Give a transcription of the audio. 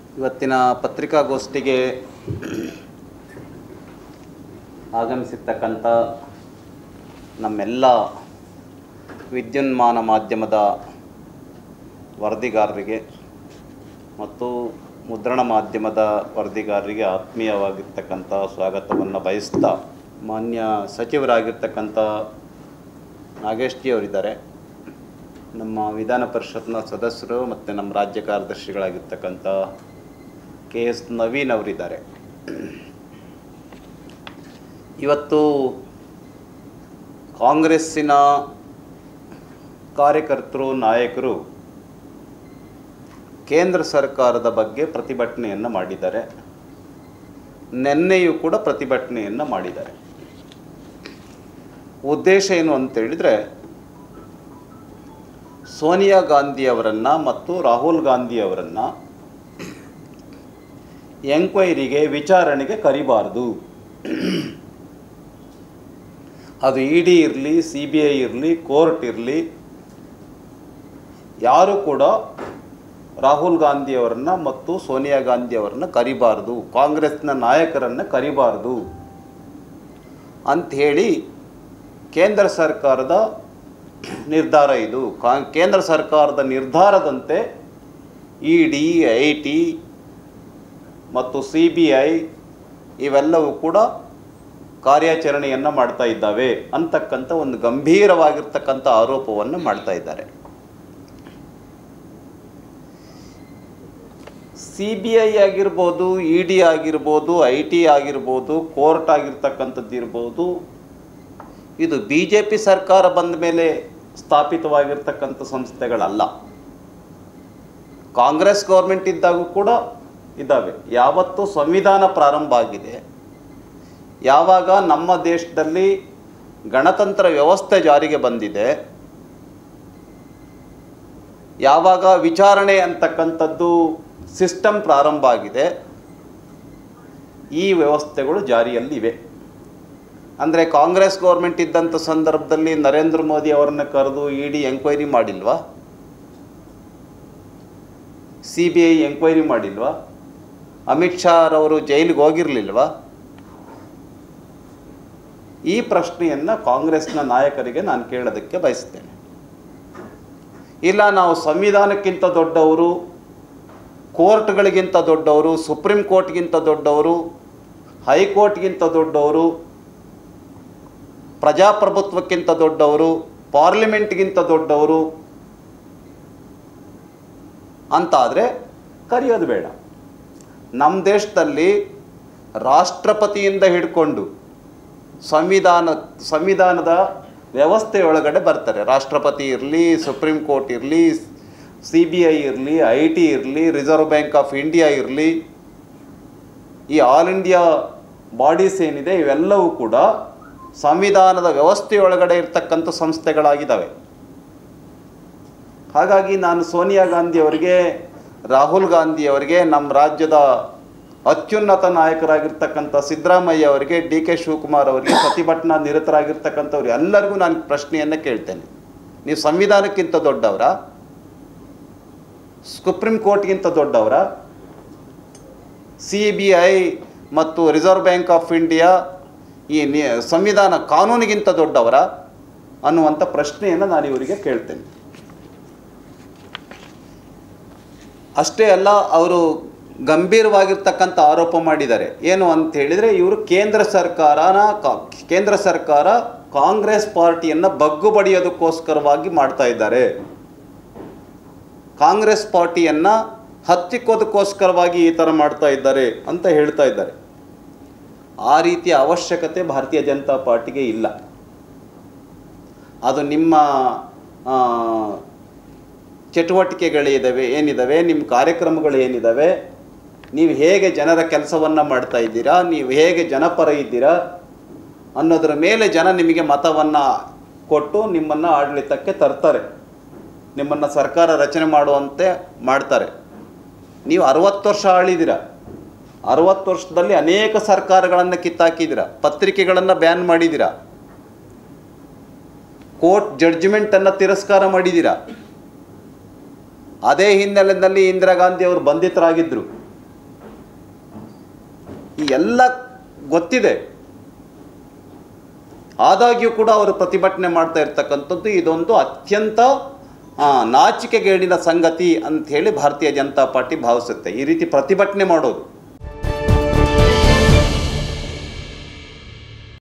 ಇವತ್ತಿನ ಪತ್ರಿಕಾಗೋಷ್ಠಿಗೆ ಆಗಮಿಸಿರ್ತಕ್ಕಂಥ ನಮ್ಮೆಲ್ಲ ವಿದ್ಯುನ್ಮಾನ ಮಾಧ್ಯಮದ ವರದಿಗಾರರಿಗೆ ಮತ್ತು ಮುದ್ರಣ ಮಾಧ್ಯಮದ ವರದಿಗಾರರಿಗೆ ಆತ್ಮೀಯವಾಗಿರ್ತಕ್ಕಂಥ ಸ್ವಾಗತವನ್ನು ಬಯಸ್ತಾ ಮಾನ್ಯ ಸಚಿವರಾಗಿರ್ತಕ್ಕಂಥ ನಾಗೇಶ್ ಜಿ ಅವರಿದ್ದಾರೆ ನಮ್ಮ ವಿಧಾನ ಪರಿಷತ್ನ ಸದಸ್ಯರು ಮತ್ತು ನಮ್ಮ ರಾಜ್ಯ ಕಾರ್ಯದರ್ಶಿಗಳಾಗಿರ್ತಕ್ಕಂಥ ಕೆ ಎಸ್ ನವೀನ್ ಅವರಿದ್ದಾರೆ ಇವತ್ತು ಕಾಂಗ್ರೆಸ್ಸಿನ ಕಾರ್ಯಕರ್ತರು ನಾಯಕರು ಕೇಂದ್ರ ಸರ್ಕಾರದ ಬಗ್ಗೆ ಪ್ರತಿಭಟನೆಯನ್ನು ಮಾಡಿದ್ದಾರೆ ನಿನ್ನೆಯೂ ಕೂಡ ಪ್ರತಿಭಟನೆಯನ್ನು ಮಾಡಿದ್ದಾರೆ ಉದ್ದೇಶ ಏನು ಅಂತೇಳಿದರೆ ಸೋನಿಯಾ ಗಾಂಧಿ ಅವರನ್ನು ಮತ್ತು ರಾಹುಲ್ ಗಾಂಧಿ ಅವರನ್ನು ಎಂಕ್ವೈರಿಗೆ ವಿಚಾರಣೆಗೆ ಕರಿಬಾರ್ದು ಅದು ಇ ಡಿ ಇರಲಿ ಸಿ ಬಿ ಐ ಇರಲಿ ಕೋರ್ಟ್ ಇರಲಿ ಯಾರು ಕೂಡ ರಾಹುಲ್ ಗಾಂಧಿ ಅವರನ್ನ ಮತ್ತು ಸೋನಿಯಾ ಗಾಂಧಿ ಅವರನ್ನ ಕರಿಬಾರ್ದು ಕಾಂಗ್ರೆಸ್ನ ನಾಯಕರನ್ನು ಕರಿಬಾರ್ದು ಅಂಥೇಳಿ ಕೇಂದ್ರ ಸರ್ಕಾರದ ನಿರ್ಧಾರ ಇದು ಕಾ ಕೇಂದ್ರ ಸರ್ಕಾರದ ನಿರ್ಧಾರದಂತೆ ಇ ಡಿ ಐ ಟಿ ಮತ್ತು ಸಿ ಬಿ ಐ ಇವೆಲ್ಲವೂ ಕೂಡ ಕಾರ್ಯಾಚರಣೆಯನ್ನು ಮಾಡ್ತಾ ಇದ್ದಾವೆ ಅಂತಕ್ಕಂಥ ಒಂದು ಗಂಭೀರವಾಗಿರ್ತಕ್ಕಂಥ ಆರೋಪವನ್ನು ಮಾಡ್ತಾ ಇದ್ದಾರೆ ಸಿ ಬಿ ಐ ಆಗಿರ್ಬೋದು ಇ ಡಿ ಆಗಿರ್ಬೋದು ಐ ಟಿ ಆಗಿರ್ಬೋದು ಕೋರ್ಟ್ ಆಗಿರ್ತಕ್ಕಂಥದ್ದು ಇರ್ಬೋದು ಇದು ಬಿ ಜೆ ಪಿ ಸರ್ಕಾರ ಬಂದ ಮೇಲೆ ಸ್ಥಾಪಿತವಾಗಿರ್ತಕ್ಕಂಥ ಸಂಸ್ಥೆಗಳಲ್ಲ ಕಾಂಗ್ರೆಸ್ ಗೌರ್ಮೆಂಟ್ ಇದ್ದಾಗೂ ಕೂಡ ಇದ್ದಾವೆ ಯಾವತ್ತು ಸಂವಿಧಾನ ಪ್ರಾರಂಭ ಆಗಿದೆ ಯಾವಾಗ ನಮ್ಮ ದೇಶದಲ್ಲಿ ಗಣತಂತ್ರ ವ್ಯವಸ್ಥೆ ಜಾರಿಗೆ ಬಂದಿದೆ ಯಾವಾಗ ವಿಚಾರಣೆ ಅಂತಕ್ಕಂಥದ್ದು ಸಿಸ್ಟಮ್ ಪ್ರಾರಂಭ ಆಗಿದೆ ಈ ವ್ಯವಸ್ಥೆಗಳು ಜಾರಿಯಲ್ಲಿವೆ ಅಂದರೆ ಕಾಂಗ್ರೆಸ್ ಗೌರ್ಮೆಂಟ್ ಇದ್ದಂಥ ಸಂದರ್ಭದಲ್ಲಿ ನರೇಂದ್ರ ಮೋದಿ ಅವರನ್ನ ಕರೆದು ಇ ಡಿ ಎಂಕ್ವೈರಿ ಮಾಡಿಲ್ವಾ ಸಿ ಬಿ ಐ ಎಂಕ್ವೈರಿ ಮಾಡಿಲ್ವಾ ಅಮಿತ್ ಶಾ ರವರು ಜೈಲಿಗೆ ಹೋಗಿರಲಿಲ್ವಾ ಈ ಪ್ರಶ್ನೆಯನ್ನು ಕಾಂಗ್ರೆಸ್ನ ನಾಯಕರಿಗೆ ನಾನು ಕೇಳೋದಕ್ಕೆ ಬಯಸ್ತೇನೆ ಇಲ್ಲ ನಾವು ಸಂವಿಧಾನಕ್ಕಿಂತ ದೊಡ್ಡವರು ಕೋರ್ಟ್ಗಳಿಗಿಂತ ದೊಡ್ಡವರು ಸುಪ್ರೀಂ ಕೋರ್ಟ್ಗಿಂತ ದೊಡ್ಡವರು ಹೈಕೋರ್ಟ್ಗಿಂತ ದೊಡ್ಡವರು ಪ್ರಜಾಪ್ರಭುತ್ವಕ್ಕಿಂತ ದೊಡ್ಡವರು ಪಾರ್ಲಿಮೆಂಟ್ಗಿಂತ ದೊಡ್ಡವರು ಅಂತಾದರೆ ಕರೆಯೋದು ಬೇಡ ನಮ್ಮ ದೇಶದಲ್ಲಿ ರಾಷ್ಟ್ರಪತಿಯಿಂದ ಹಿಡ್ಕೊಂಡು ಸಂವಿಧಾನ ಸಂವಿಧಾನದ ವ್ಯವಸ್ಥೆಯೊಳಗಡೆ ಬರ್ತಾರೆ ರಾಷ್ಟ್ರಪತಿ ಇರಲಿ ಸುಪ್ರೀಂ ಕೋರ್ಟ್ ಇರಲಿ ಸಿ ಬಿ ಐ ಇರಲಿ ಐ ಟಿ ಇರಲಿ ರಿಸರ್ವ್ ಬ್ಯಾಂಕ್ ಆಫ್ ಇಂಡಿಯಾ ಇರಲಿ ಈ ಆಲ್ ಇಂಡಿಯಾ ಬಾಡೀಸ್ ಏನಿದೆ ಇವೆಲ್ಲವೂ ಕೂಡ ಸಂವಿಧಾನದ ವ್ಯವಸ್ಥೆಯೊಳಗಡೆ ಇರ್ತಕ್ಕಂಥ ಸಂಸ್ಥೆಗಳಾಗಿದ್ದಾವೆ ಹಾಗಾಗಿ ನಾನು ಸೋನಿಯಾ ಗಾಂಧಿ ಅವರಿಗೆ ರಾಹುಲ್ ಗಾಂಧಿ ಅವರಿಗೆ ನಮ್ಮ ರಾಜ್ಯದ ಅತ್ಯುನ್ನತ ನಾಯಕರಾಗಿರ್ತಕ್ಕಂಥ ಸಿದ್ದರಾಮಯ್ಯ ಅವರಿಗೆ ಡಿ ಕೆ ಶಿವಕುಮಾರ್ ಅವರಿಗೆ ಪ್ರತಿಭಟನಾ ನಿರತರಾಗಿರ್ತಕ್ಕಂಥವ್ರು ಎಲ್ಲರಿಗೂ ನಾನು ಪ್ರಶ್ನೆಯನ್ನು ಕೇಳ್ತೇನೆ ನೀವು ಸಂವಿಧಾನಕ್ಕಿಂತ ದೊಡ್ಡವರ ಸುಪ್ರೀಂ ಕೋರ್ಟ್ಗಿಂತ ದೊಡ್ಡವರ ಸಿ ಬಿ ಐ ಮತ್ತು ರಿಸರ್ವ್ ಬ್ಯಾಂಕ್ ಆಫ್ ಇಂಡಿಯಾ ಈ ನಿ ಸಂವಿಧಾನ ಕಾನೂನಿಗಿಂತ ದೊಡ್ಡವರ ಅನ್ನುವಂಥ ಪ್ರಶ್ನೆಯನ್ನು ನಾನು ಇವರಿಗೆ ಕೇಳ್ತೇನೆ ಅಷ್ಟೇ ಅಲ್ಲ ಅವರು ಗಂಭೀರವಾಗಿರ್ತಕ್ಕಂಥ ಆರೋಪ ಮಾಡಿದ್ದಾರೆ ಏನು ಅಂತ ಹೇಳಿದರೆ ಇವರು ಕೇಂದ್ರ ಸರ್ಕಾರನ ಕಾ- ಕೇಂದ್ರ ಸರ್ಕಾರ ಕಾಂಗ್ರೆಸ್ ಪಾರ್ಟಿಯನ್ನು ಬಗ್ಗು ಬಡಿಯೋದಕ್ಕೋಸ್ಕರವಾಗಿ ಮಾಡ್ತಾ ಇದ್ದಾರೆ ಕಾಂಗ್ರೆಸ್ ಪಾರ್ಟಿಯನ್ನು ಹತ್ತಿಕ್ಕೋದಕ್ಕೋಸ್ಕರವಾಗಿ ಈ ಥರ ಮಾಡ್ತಾ ಇದ್ದಾರೆ ಅಂತ ಹೇಳ್ತಾ ಇದ್ದಾರೆ ಆ ರೀತಿಯ ಅವಶ್ಯಕತೆ ಭಾರತೀಯ ಜನತಾ ಪಾರ್ಟಿಗೆ ಇಲ್ಲ ಅದು ನಿಮ್ಮ ಆ, ಚಟುವಟಿಕೆಗಳಿದ್ದಾವೆ ಏನಿದ್ದಾವೆ ನಿಮ್ಮ ಕಾರ್ಯಕ್ರಮಗಳು ಏನಿದ್ದಾವೆ ನೀವು ಹೇಗೆ ಜನರ ಕೆಲಸವನ್ನು ಮಾಡ್ತಾ ಇದ್ದೀರಾ ನೀವು ಹೇಗೆ ಜನಪರ ಇದ್ದೀರಾ ಅನ್ನೋದ್ರ ಮೇಲೆ ಜನ ನಿಮಗೆ ಮತವನ್ನು ಕೊಟ್ಟು ನಿಮ್ಮನ್ನು ಆಡಳಿತಕ್ಕೆ ತರ್ತಾರೆ ನಿಮ್ಮನ್ನು ಸರ್ಕಾರ ರಚನೆ ಮಾಡುವಂತೆ ಮಾಡ್ತಾರೆ ನೀವು ಅರವತ್ತು ವರ್ಷ ಆಳಿದ್ದೀರ ಅರವತ್ತು ವರ್ಷದಲ್ಲಿ ಅನೇಕ ಸರ್ಕಾರಗಳನ್ನು ಕಿತ್ತಾಕಿದ್ದೀರ ಪತ್ರಿಕೆಗಳನ್ನು ಬ್ಯಾನ್ ಮಾಡಿದ್ದೀರ ಕೋರ್ಟ್ ಜಡ್ಜ್ಮೆಂಟನ್ನು ತಿರಸ್ಕಾರ ಮಾಡಿದ್ದೀರಾ ಅದೇ ಹಿನ್ನೆಲೆಯಲ್ಲಿ ಇಂದಿರಾ ಗಾಂಧಿ ಅವರು ಬಂಧಿತರಾಗಿದ್ದರು ಈ ಎಲ್ಲ ಗೊತ್ತಿದೆ ಆದಾಗ್ಯೂ ಕೂಡ ಅವರು ಪ್ರತಿಭಟನೆ ಮಾಡ್ತಾ ಇರ್ತಕ್ಕಂಥದ್ದು ಇದೊಂದು ಅತ್ಯಂತ ಆ, ನಾಚಿಕೆಗೇಡಿನ ಸಂಗತಿ ಅಂತ ಹೇಳಿ ಭಾರತೀಯ ಜನತಾ ಪಾರ್ಟಿ ಭಾವಿಸುತ್ತೆ ಈ ರೀತಿ ಪ್ರತಿಭಟನೆ ಮಾಡೋದು